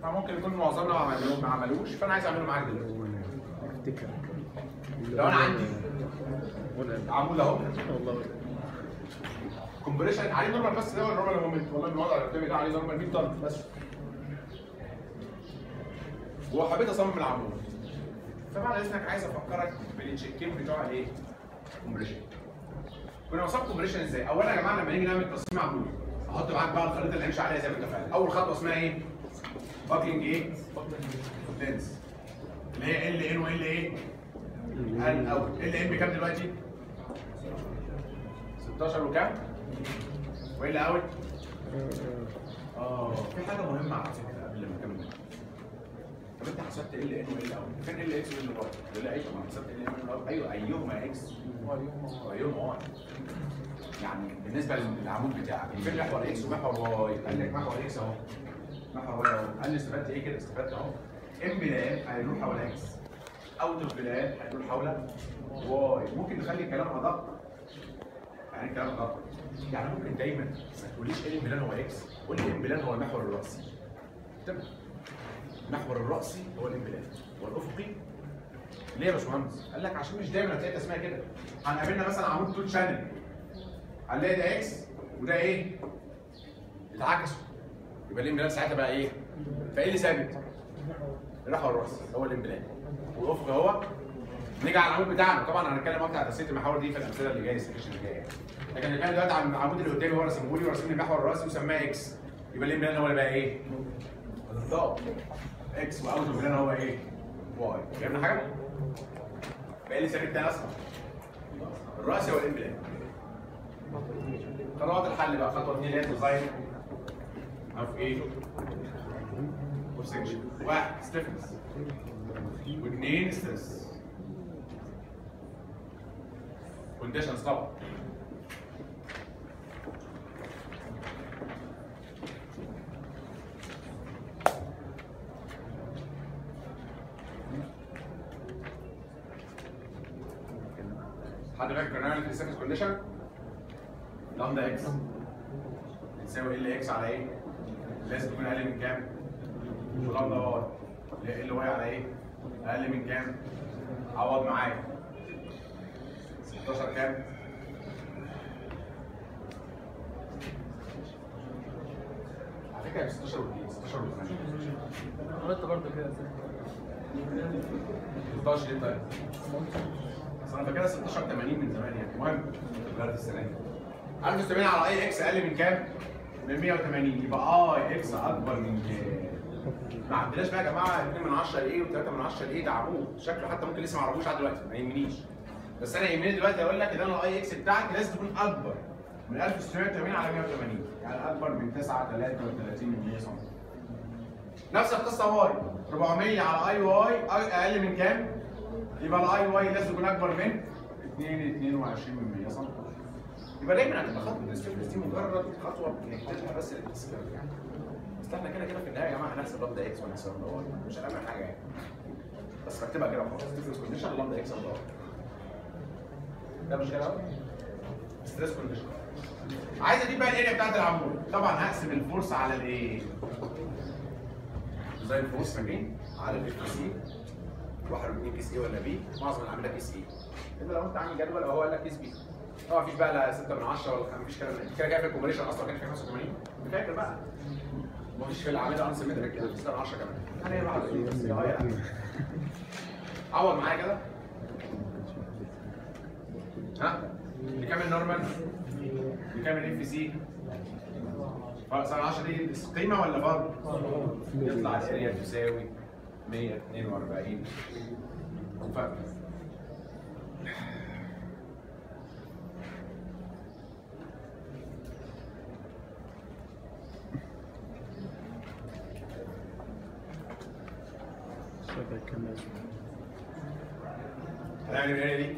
فممكن يكون معظمنا ما عملوش ما عملوش فانا عايز اعمله معاك دلوقتي افتكر لو انا عندي ولا عمود اهو والله كومبريشن عليه نورمال بس ده ولا نورمال مومنت والله الوضع اللي قدامي ده عليه نورمال 100 طن بس وحبيت اصمم العمود فبعد اذنك عايز افكرك بالتشيكين بتوع الايه؟ كومبريشن كنا بنصمم كومبريشن ازاي؟ اولا يا جماعه لما نيجي نعمل تصميم عمود احط معاك بقى الخريطه اللي هنمشي عليها زي ما اتفقنا اول خطوه اسمها ايه؟ باكلينج ايه؟ لينس اللي هي ال ان وال ايه؟ ال او ال ان بكام دلوقتي؟ 16 وكام؟ وايه اوت؟ اه في حاجه مهمه على فكره قبل ما نكمل طب انت حسبت ال ان وال اوت فين ال اكس وال واي؟ يقول لي ايوه ما حسبت ال ان وال ايوه ايهما اكس وايهما واي يعني بالنسبه للعمود بتاعك فين محور اكس ومحور واي؟ قال لك محور اكس اهو محور واي اهو قال لي استفدت ايه كده؟ استفدت اهو ام بلان هيدور حول اكس اوت اوف بلان هيدور حول واي ممكن نخلي الكلام ادق يعني الكلام ادق يعني ممكن دايما ما تقوليش ال بلان هو اكس قول لي ام بلان هو المحور الراسي تمام المحور الراسي هو الام بلان والافقي ليه يا باشمهندس؟ قال لك عشان مش دايما هتلاقي اسمها كده هنقابلنا مثلا عمود تو شانل هنلاقي ده اكس وده ايه؟ اتعكسوا يبقى الام بلان ساعتها بقى ايه؟ فايه اللي ثابت؟ المحور الراسي هو الام بلان والافقي هو نيجي على العمود بتاعنا طبعا هنتكلم اكتر عن تسليه المحاور دي في الامثله اللي جايه السكشن اللي جايه لكن هنتكلم دلوقتي عن العمود اللي قدامي هو رسمه لي ورسم لي المحور الراسي وسماه اكس يبقى الام بلان هو اللي بقى ايه؟ بالظبط اكس واوت اوف بلان هو ايه؟ واي فهمنا حاجه؟ بقى لي ثابت تاني اصلا الراسي هو الام بلان خطوات الحل بقى خطوه 2 اللي هي ديزاين اوف ايه؟ اوف سكشن واحد ستيفنس واثنين ستريس كونديشنز طبعا حد فاكر برنامج السيرفيس كونديشن لامدا اكس بتساوي ال اكس على ايه؟ لازم تكون اقل من كام؟ ولامدا واي ال واي على ايه؟ اقل من كام؟ عوض معايا 16 كام؟ على فكره 16 و 16 و 8 قلت برضه كده 16 ليه طيب؟ اصل انا فاكرها 16 80 من زمان يعني المهم غيرت السنه دي 1070 على اي اكس اقل من كام؟ من 180 يبقى اي اكس اكبر من كام؟ ما عندناش بقى يا جماعه 2 من 10 لايه و3 من 10 لايه ده عمود شكله حتى ممكن لسه ما اعرفوش لحد دلوقتي ما يهمنيش بس انا يهمني دلوقتي اقول لك ان انا الاي اكس بتاعك لازم تكون اكبر من 1680 على 180 يعني اكبر من 9 33 من 100 سم نفس القصه واي 400 على اي واي اقل من كام؟ يبقى الاي واي لازم يكون اكبر من 2 22 من 100 سم يبقى دايما هتبقى خطوه الاستفنس دي مجرد خطوه بنحتاجها بس للتذكير يعني بس احنا كده كده في النهايه يا جماعه هنحسب لامدا اكس ونحسب لامدا واي مش هنعمل حاجه يعني بس بكتبها كده وخلاص ستريس كونديشن لامدا اكس لامدا واي ده مش كده ستريس كونديشن عايز اجيب بقى الاريا بتاعت العمود طبعا هقسم الفورس على الايه؟ زي الفورس فاكرين؟ على الاف سي واحد واثنين كيس ايه ولا بي معظم العامله كيس ايه الا لو انت عامل جدول او هو قال لك كيس بي طبعا مفيش بقى لا 6 من 10 ولا مفيش كلام ده كده جاي في الكومبريشن اصلا كان في 85 فاكر بقى مفيش في العامله انسى مترك كده 6 من 10 كمان انا ايه واحد واثنين بس اه يعني عوض معايا كده ها بكام النورمال بكام الاف سي فرق 10 دي قيمه ولا فرق؟ يطلع الاريا تساوي 142 فرق شبه كمان هنعمل الاريا دي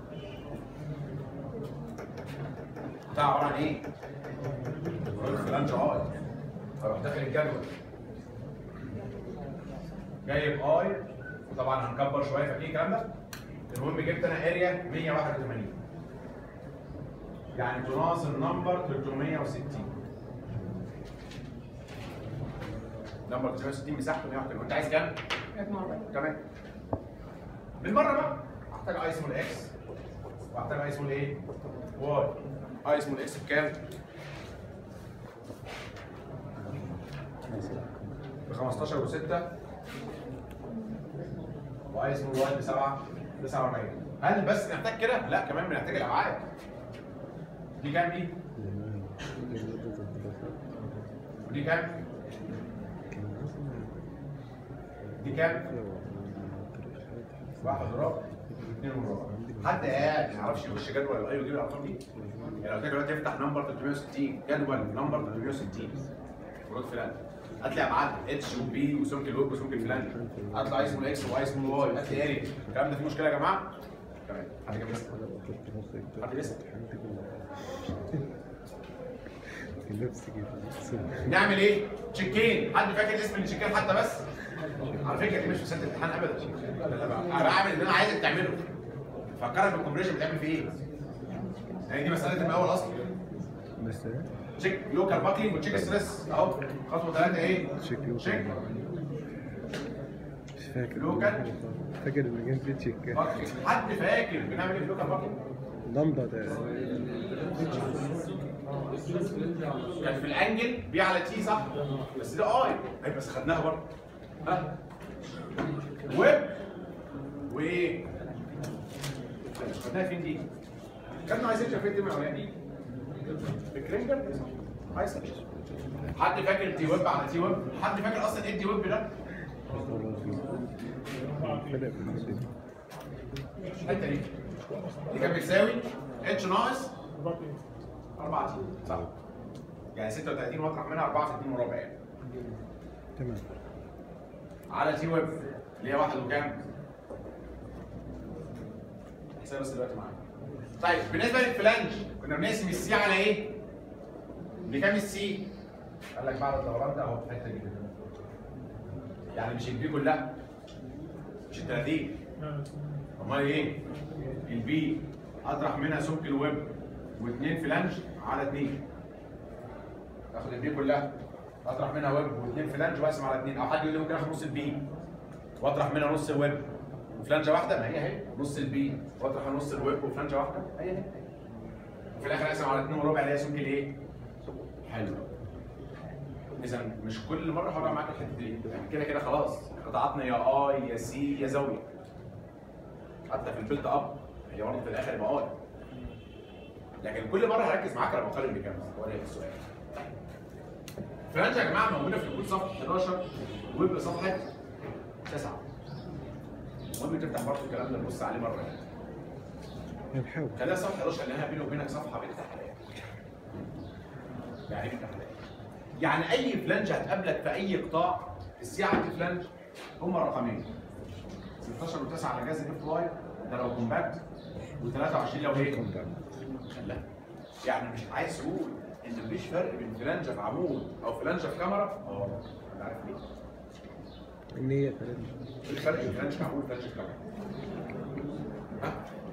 ده عباره عن ايه؟ فلانج اي فاروح داخل الجدول جايب اي وطبعا هنكبر شويه فاكرين الكلام ده؟ المهم جبت انا اريا 181 يعني تناظر نمبر 360 نمبر 360 مساحته 181 وانت عايز كام؟ 142 تمام بالمره بقى هحتاج اي اسمه الاكس وهحتاج اي اسمه الايه؟ واي اي اسمه الاكس بكام؟ ب 15 و6 واي اسمه الواي ب 7 ب 47 هل بس نحتاج كده؟ لا كمان بنحتاج الابعاد دي كام دي؟ ودي كام؟ دي كام؟ واحد وربع اثنين وربع حد قاعد ما يعرفش يخش جدول الاي ويجيب الارقام دي؟ يعني لو دلوقتي تفتح نمبر 360 جدول نمبر 360 ورود فلان هتلاقي ابعاد اتش وبي وسمك الويب وسمك الفلاني هتلاقي اسمه الاكس واي اسمه الواي هتلاقي اري الكلام ده فيه مشكله يا جماعه؟ تمام حد جاب لسه حد لسه نفسي كده نعمل ايه؟ تشيكين حد فاكر اسم التشيكين حتى بس؟ على فكره دي مش في سنه الامتحان ابدا انا بعمل اللي انا عايزك تعمله فكرك بالكومبريشن بتعمل فيه ايه؟ يعني دي مساله المقاول اصلا بس تشيك لوكال باكلينج وتشيك ستريس اهو خطوه ثلاثه ايه؟ تشيك تشيك مش فاكر لوكال فاكر ان كان في تشيك باكلينج حد فاكر بنعمل ايه في لوكال باكلينج؟ لمضة ده كان في الانجل بي على تي صح؟ بس ده اي اي بس خدناها برضه ها ويب وايه؟ لا، مش خدناها فين دي؟ كان عايز يكشف فين دي من الاولاني دي؟ في كرينجر عايز يكشف. حد فاكر تي ويب على تي ويب؟ حد فاكر اصلا ايه التي ويب ده؟ فرق في الحتة دي. الحته دي دي كانت بتساوي اتش ناقص 4 تي صح؟ يعني 36 واطرح منها 64 وربع يعني تمام على تي ويب اللي هي واحد وكام؟ احسبها بس دلوقتي معايا. طيب بالنسبه للفلانج كنا بنقسم السي على ايه؟ بكام السي؟ قال لك بعد الدوران ده اهو في الحته دي كده. يعني مش البي كلها مش ال 30 امال ايه؟ البي اطرح منها سمك الويب واثنين فلانج على اثنين اخد البي كلها اطرح منها ويب واثنين فلانج واقسم على اثنين او حد يقول لي ممكن اخد نص البي واطرح منها نص الويب وفلانجه واحده ما هي اهي نص البي واطرح نص الويب وفلانجه واحده هي اهي وفي الاخر اقسم على اثنين وربع اللي هي سمك الايه؟ حلو اذا مش كل مره هقرا معاك الحته دي يعني كده كده خلاص قطعاتنا يا اي يا سي يا زاويه حتى في البيلت اب هي برضه في الاخر يبقى اي لكن كل مره هركز معاك لما اقارن بكام هو ده السؤال فرنسا يا جماعه موجوده في الكود صفحه 11 ويبقى صفحه 9 المهم تفتح برضه الكلام ده تبص عليه مره يعني هنحاول خليها صفحه 11 لانها بيني وبينك صفحه بنت حلال يعني ايه بنت حلال؟ يعني اي فلانج هتقابلك في اي قطاع السعه فلانج هما رقمين 16 و9 على جهاز الاف واي ده لو كومباكت و23 لو ايه؟ لا يعني مش عايز تقول ان مفيش فرق بين فلانجه في عمود او فلانجه في كاميرا اه انا عارف ليه النية كلام ايه الفرق بين فلانجه في عمود وفلانجه في كاميرا ها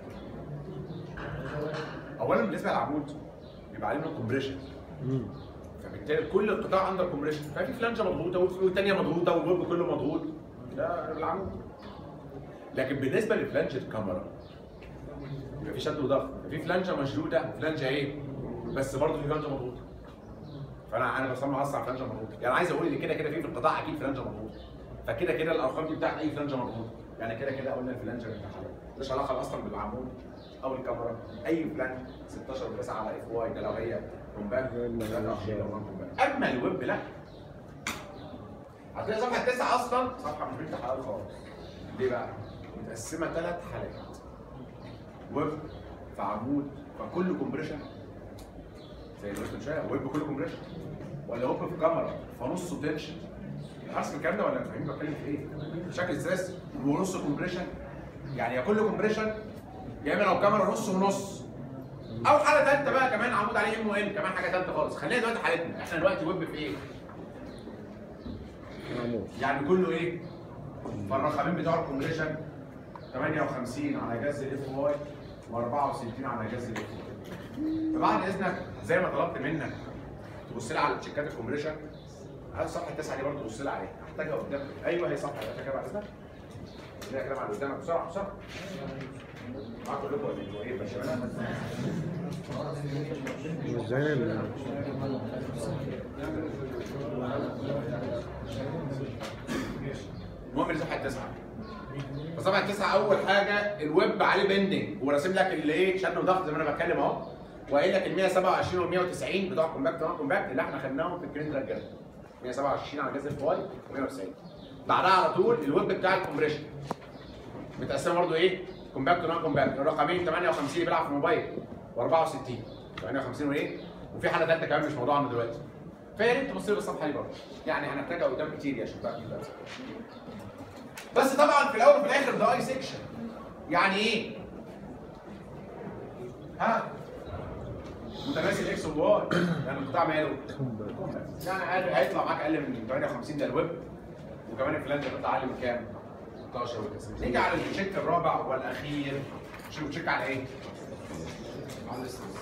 اولا بالنسبه للعمود بيبقى عليه كومبريشن امم فبالتالي كل القطاع اندر كومبريشن ففي فلانجه مضغوطه والثانيه مضغوطه والويب كله مضغوط ده العمود لكن بالنسبه لفلانجه الكاميرا يبقى في شد وضغط في فلانجه مشدوده وفلانجه ايه بس برضه في فلانجه مضغوطه فانا انا بصمم اصلا على فلانجه مضغوطه يعني عايز اقول ان كده كده في في القطاع اكيد فلانجه مضغوطه فكده كده الارقام دي بتاعت اي فلانجه مضغوطه يعني كده كده قلنا الفلانجه بتاعها مش علاقه اصلا بالعمود او الكاميرا اي فلانج 16 و9 على اف واي ده لو هي كومباكت 23 لو نون كومباكت اما الويب لا هتلاقي صفحه 9 اصلا صفحه مش بنت حلال خالص ليه بقى؟ متقسمه ثلاث حالات ويب في عمود فكله كومبريشن زي اللي قلت من شويه ويب كله كومبريشن ولا ويب في كاميرا فنصه تنشن عارف الكلام ده ولا فاهمين بتكلم في ايه؟ شكل ستريس ونص كومبريشن يعني يا كله كومبريشن يا اما لو كاميرا نص ونص او حاله ثالثه بقى كمان عمود عليه ام ان كمان حاجه ثالثه خالص خلينا دلوقتي حالتنا احنا دلوقتي ويب في ايه؟ عمود يعني كله ايه؟ فالرقمين بتوع الكومبريشن 58 على جذر الاف واي و64 على جذر الاف واي فبعد اذنك زي ما طلبت منك تبص لي على تشيكات الكومبريشن عايز الصفحه التاسعه دي برضه بص لي عليها هحتاجها قدام ايوه هي صفحه محتاجها بعد اذنك لا كلام على قدامك بسرعه بسرعه معاكم كلكم ولا انتوا ايه باشا ازاي ال- المهم الصفحه التاسعه الصفحه التاسعه اول حاجه الويب عليه بندنج وراسم لك اللي ايه شد وضغط زي ما انا بتكلم اهو وقايل لك ال 127 وال 190 بتوع كومباكت نون كومباكت اللي احنا خدناهم في الكريند رجاله 127 على جهاز الفاي و190 بعدها على طول الويب بتاع الكومبريشن متقسمه برضه ايه كومباكت ونون كومباكت الرقمين 58 اللي بيلعب في موبايل و64 58 وايه وفي حاله ثالثه كمان مش موضوعنا دلوقتي فيا ريت تبص لي الصفحه دي برضه يعني هنحتاجها قدام كتير عشان تعرف دلوقتي بس طبعا في الاول وفي الاخر ده اي سيكشن يعني ايه؟ ها؟ متماثل اكس وواي يعني القطاع ماله؟ يعني أقل- هيطلع معاك اقل من 58 ده الويب وكمان الفلان ده بيطلع اقل من كام؟ 16 وكذا نيجي على التشيك الرابع والاخير شوف تشيك على ايه؟ على الاسترس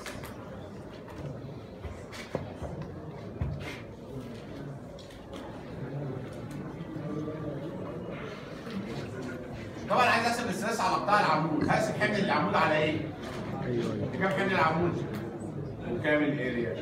طبعا عايز احسب الاسترس على قطاع العمود هقسم حمل العمود على ايه؟ ايوه ايوه كام حمل العمود؟ وكام الاريا؟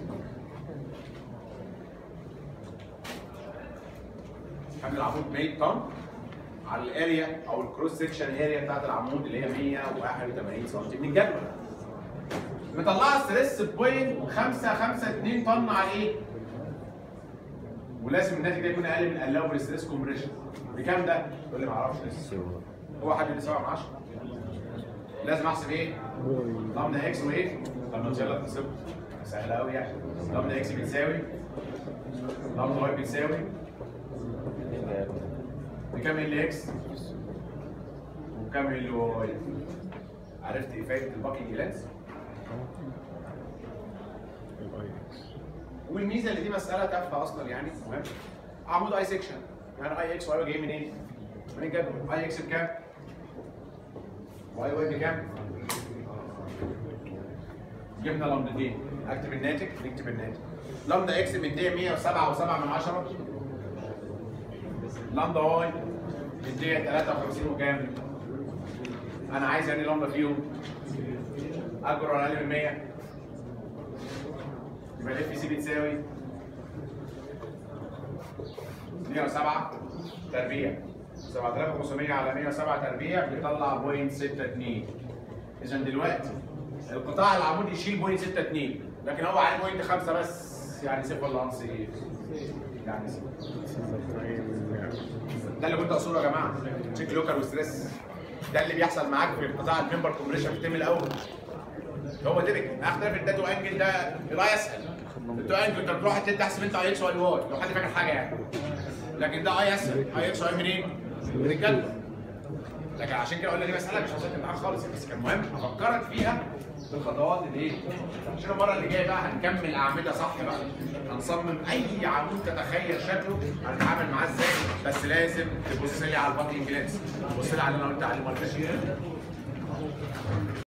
حمل العمود 100 طن على الاريا او الكروس سكشن اريا بتاعت العمود اللي هي 181 سم من الجدول مطلعه ستريس بوينت 5 5 2 طن على ايه؟ ولازم الناتج ده يكون اقل من الاول ستريس كومبريشن بكام ده؟ يقول لي ما اعرفش لسه هو حد اللي 7 من 10 لازم احسب ايه؟ لامدا اكس وايه؟ طب ما يلا تحسبه سهله قوي يعني لامدا اكس بتساوي لامدا واي بتساوي بكام ال اكس وكام ال واي عرفت ايه فايده الباكينج لينس الاي اكس والميزه اللي دي مساله تافهه اصلا يعني مهم عمود اي سيكشن يعني اي اكس واي جاي منين؟ من الجدول اي اكس بكام؟ واي واي بكام؟ جبنا لمدتين اكتب الناتج نكتب الناتج لمدا اكس مديه 107 و7 من 10 لمدا واي مديه 53 وكام؟ انا عايز يعني لمدا فيهم اكبر ولا اقل من 100 يبقى الاف سي بتساوي 107 تربيع 7500 على 107 تربيع بيطلع 0.62 اذا دلوقتي القطاع العمودي يشيل 0.62 لكن هو عليه 0.5 بس يعني صفر ولا نص ايه؟ يعني صفر ده اللي كنت اقصده يا جماعه تشيك لوكال وستريس ده اللي بيحصل معاك في قطاع الممبر كومبريشن في الترم الاول هو ترك اختلاف الداتو انجل ده لا يسهل الداتو انجل انت بتروح تدي تحسب انت اي اكس واي واي لو حد فاكر حاجه يعني لكن ده اي اسهل اي اكس واي منين؟ من الجدول لكن عشان كده قلنا دي مساله مش عشان معاك خالص بس كان مهم افكرك فيها بالخطوات اللي ايه عشان المره اللي جايه بقى هنكمل اعمده صح بقى هنصمم اي عمود تتخيل شكله هنتعامل معاه ازاي بس لازم تبص لي على الباكينج لينس تبص لي على اللي انا قلت عليه المره اللي فاتت